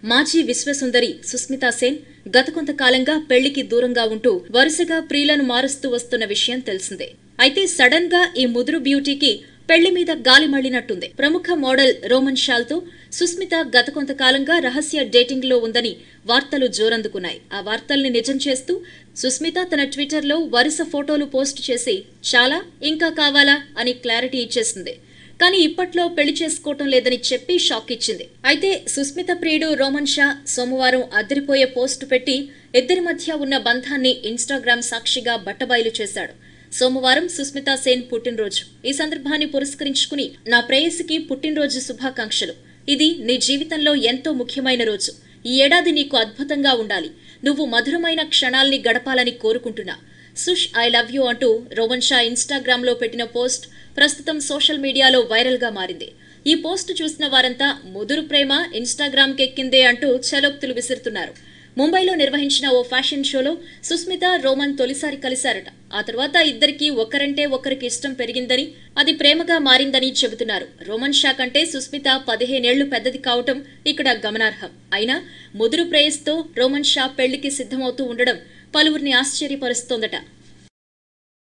మాజీ విశ్వసుందరి సుస్మితా సేన్ గత కొంతకాలంగా పెళ్లికి దూరంగా ఉంటూ వరుసగా ప్రియులను మారుస్తూ వస్తున్న విషయం తెలిసిందే అయితే సడన్ గా ఈ ముదురు బ్యూటీకి పెళ్లి మీద గాలి మళ్లినట్టుంది ప్రముఖ మోడల్ రోమన్ షాల్తో సుస్మిత గత కొంతకాలంగా రహస్య డేటింగ్ లో ఉందని వార్తలు జోరందుకున్నాయి ఆ వార్తల్ని నిజం చేస్తూ సుస్మిత తన ట్విట్టర్లో వరుస ఫోటోలు పోస్ట్ చేసి చాలా ఇంకా కావాలా అని క్లారిటీ ఇచ్చేసింది కానీ ఇప్పట్లో పెళ్లి చేసుకోవటం లేదని చెప్పి షాక్ ఇచ్చింది అయితే సుస్మిత ప్రియుడు రోమన్ షా సోమవారం అదిరిపోయే పోస్టు పెట్టి ఇద్దరి మధ్య ఉన్న బంధాన్ని ఇన్స్టాగ్రామ్ సాక్షిగా బట్టబయలు చేశాడు సోమవారం సుస్మితా సేన్ పుట్టినరోజు ఈ సందర్భాన్ని పురస్కరించుకుని నా ప్రేయసికి పుట్టినరోజు శుభాకాంక్షలు ఇది నీ జీవితంలో ఎంతో ముఖ్యమైన రోజు ఈ ఏడాది నీకు అద్భుతంగా ఉండాలి నువ్వు మధురమైన క్షణాల్ని గడపాలని కోరుకుంటున్నా సుష్ ఐ లవ్ యూ అంటూ రోమన్ షా ఇన్స్టాగ్రామ్ లో పెట్టిన పోస్ట్ ప్రస్తుతం సోషల్ మీడియాలో వైరల్ గా మారింది ఈ పోస్ట్ చూసిన వారంతా ముదురు ప్రేమ ఇన్స్టాగ్రామ్ కెక్కిందే అంటూ చలోక్తులు విసురుతున్నారు ముంబైలో నిర్వహించిన ఓ ఫ్యాషన్ షోలో సుస్మిత రోమన్ తొలిసారి కలిశారట ఆ తర్వాత ఇద్దరికి ఒకరంటే ఒకరికి ఇష్టం పెరిగిందని అది ప్రేమగా మారిందని చెబుతున్నారు రోమన్ షా కంటే సుస్మిత పదిహేనేళ్లు పెద్దది కావటం ఇక్కడ గమనార్హం అయినా ముదురు ప్రేయస్తో రోమన్ షా పెళ్లికి సిద్ధమవుతూ ఉండడం పలువురిని ఆశ్చర్యపరుస్తోందట